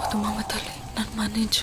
వద్దు మామ తల్లి నన్ను మన్నించు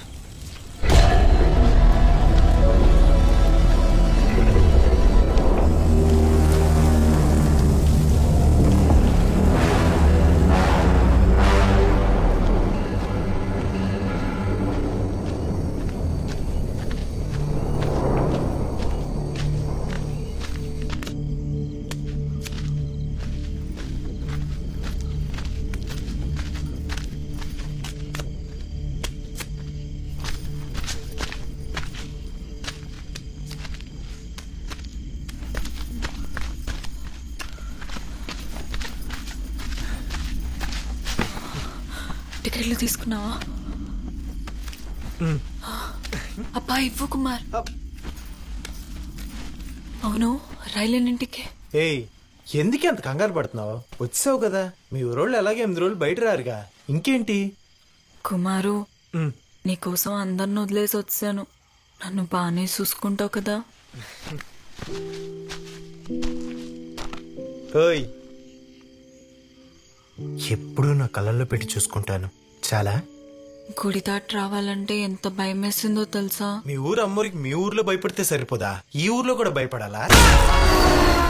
టికెట్లు తీసుకున్నావా అబ్బా ఇవ్వు కుమార్ అవును రైలు ఎన్నింటికి ఏయ్ ఎందుకు అంత కంగారు పడుతున్నావు వచ్చావు కదా మీ ఊరోళ్ళు ఎలాగే ఎనిమిది రోజులు బయట రారుగా ఇంకేంటి కుమారు ఉమ్, నీకోసం అందరిని వదిలేసి వచ్చాను నన్ను బాగానే చూసుకుంటావు కదా ఓయ్ ఎప్పుడూ నా కళ్ళల్లో పెట్టి చూసుకుంటాను చాలా గుడి దాటి రావాలంటే ఎంత భయం వేసిందో తెలుసా మీ ఊరు అమ్మోరికి మీ ఊర్లో భయపడితే సరిపోదా ఈ ఊర్లో కూడా భయపడాలా